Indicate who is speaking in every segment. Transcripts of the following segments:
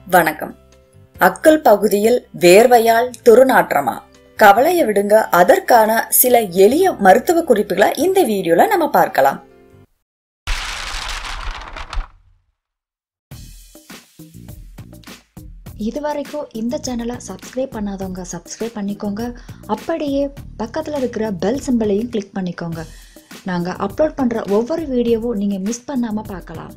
Speaker 1: வணக்கம் அக்கல் பகுதியில் வேர்வையால் துருநாற்றமா கவலைய விடுங்க அதற்கான சில எளிய மருத்துவ குறிப்புகளை இந்த வீடியோல நம்ம பார்க்கலாம்
Speaker 2: இது வரைக்கும் இந்த சேனலை சப்ஸ்கிரைப் பண்ணாதவங்க சப்ஸ்கிரைப் பண்ணிக்கோங்க அப்படியே பக்கத்தில் இருக்கிற பெல் சிம்பிளையும் கிளிக் பண்ணிக்கோங்க நாங்கள் அப்லோட் பண்ணுற ஒவ்வொரு வீடியோவும் நீங்கள் மிஸ் பண்ணாமல் பார்க்கலாம்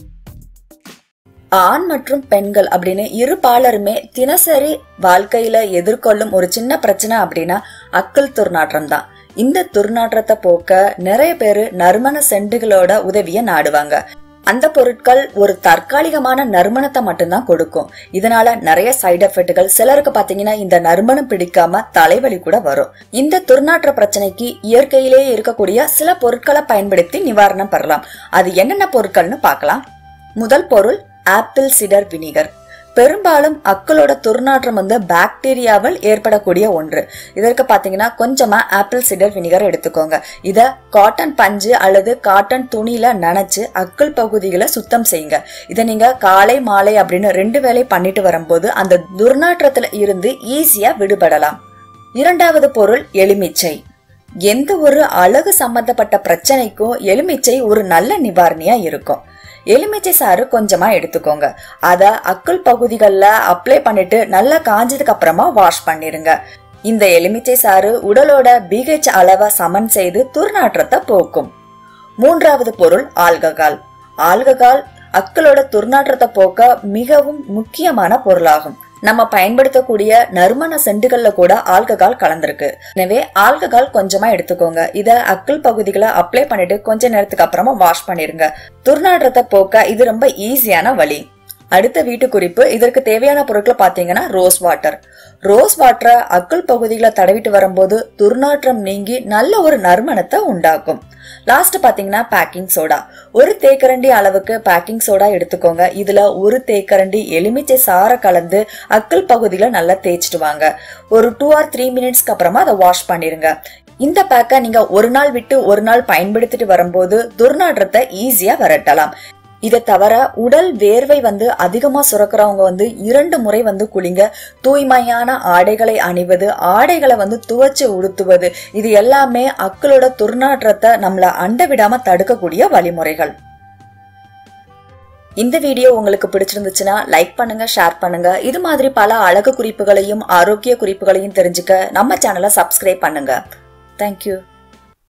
Speaker 1: ஆண் மற்றும் பெண்கள் அப்படின்னு இரு பாலருமே தினசரி வாழ்க்கையில எதிர்கொள்ளும் ஒரு சின்ன பிரச்சனை அப்படின்னா அக்கல் துர்நாற்றம் தான் இந்த துர்நாற்றத்தை போக்க நிறைய பேரு நறுமண செண்டுகளோட உதவிய நாடுவாங்க அந்த பொருட்கள் ஒரு தற்காலிகமான நறுமணத்தை மட்டும்தான் கொடுக்கும் இதனால நிறைய சைடு எஃபெக்ட்கள் சிலருக்கு பாத்தீங்கன்னா இந்த நறுமணம் பிடிக்காம தலைவலி கூட வரும் இந்த துர்நாற்ற பிரச்சனைக்கு இயற்கையிலேயே இருக்கக்கூடிய சில பொருட்களை பயன்படுத்தி நிவாரணம் பெறலாம் அது என்னென்ன பொருட்கள்னு பார்க்கலாம் முதல் பொருள் ஆப்பிள் சிடர் வினிகர் பெரும்பாலும் அக்களோட துர்நாற்றம் வந்து பாக்டீரியாவால் ஏற்படக்கூடிய ஒன்று இதற்கு பாத்தீங்கன்னா கொஞ்சமா ஆப்பிள் சிடர் வினிகர் எடுத்துக்கோங்க இத காட்டன் பஞ்சு அல்லது காட்டன் துணியில நனைச்சு அக்கள் பகுதிகளை சுத்தம் செய்யுங்க இதை நீங்க காலை மாலை அப்படின்னு ரெண்டு வேளை பண்ணிட்டு வரும்போது அந்த துர்நாற்றத்துல இருந்து ஈஸியா விடுபடலாம் இரண்டாவது பொருள் எலுமிச்சை எந்த ஒரு அழகு சம்பந்தப்பட்ட பிரச்சனைக்கும் எலுமிச்சை ஒரு நல்ல நிவாரணியா இருக்கும் எலுமிச்சை சாறு கொஞ்சமா எடுத்துக்கோங்க அத அக்குள் பகுதிகளில் அப்ளை பண்ணிட்டு நல்லா காஞ்சதுக்கு அப்புறமா வாஷ் பண்ணிருங்க இந்த எலுமிச்சை சாறு உடலோட பிஹெச் அளவை சமன் செய்து துர்நாற்றத்தை போக்கும் மூன்றாவது பொருள் ஆல்ககால் ஆல்ககால் அக்களோட துர்நாற்றத்தை போக்க மிகவும் முக்கியமான பொருளாகும் நம்ம பயன்படுத்தக்கூடிய நறுமண செண்டுகள்ல கூட ஆல்ககால் கலந்திருக்கு எனவே ஆல்ககால் கொஞ்சமா எடுத்துக்கோங்க இத அக்கிள் பகுதிகளை அப்ளை பண்ணிட்டு கொஞ்ச நேரத்துக்கு அப்புறமா வாஷ் பண்ணிருங்க துர்நாற்றத்தை போக்க இது ரொம்ப ஈஸியான வழி அடுத்த வீட்டு குறிப்பு இதற்கு தேவையான பொருட்களை பாத்தீங்கன்னா ரோஸ் வாட்டர் ரோஸ் வாட்டரை அக்குள் பகுதிகளை தடவிட்டு வரும்போது துர்நாற்றம் நீங்கி நல்ல ஒரு நறுமணத்தை உண்டாக்கும் லாஸ்ட் பாத்தீங்கன்னா பேக்கிங் சோடா ஒரு தேக்கரண்டி அளவுக்கு பேக்கிங் சோடா எடுத்துக்கோங்க இதுல ஒரு தேக்கரண்டி எலுமிச்சை சார கலந்து அக்கல் பகுதியில நல்லா தேய்ச்சிட்டு வாங்க ஒரு டூ ஆர் த்ரீ மினிட்ஸ்க்கு அப்புறமா அதை வாஷ் பண்ணிருங்க இந்த பேக்கை நீங்க ஒரு நாள் விட்டு ஒரு நாள் பயன்படுத்திட்டு வரும்போது துர்நாற்றத்தை ஈஸியா விரட்டலாம் இதை தவிர உடல் வேர்வை வந்து அதிகமா சுரக்கிறவங்க வந்து இரண்டு முறை வந்து குளிங்க தூய்மையான ஆடைகளை அணிவது ஆடைகளை வந்து துவச்சு உடுத்துவது இது எல்லாமே அக்களோட துர்நாற்றத்தை நம்மள அண்ட விடாம தடுக்கக்கூடிய வழிமுறைகள் இந்த வீடியோ உங்களுக்கு பிடிச்சிருந்துச்சுன்னா லைக் பண்ணுங்க ஷேர் பண்ணுங்க இது மாதிரி பல அழகு குறிப்புகளையும் ஆரோக்கிய குறிப்புகளையும் தெரிஞ்சுக்க நம்ம சேனலை சப்ஸ்கிரைப் பண்ணுங்க தேங்க்யூ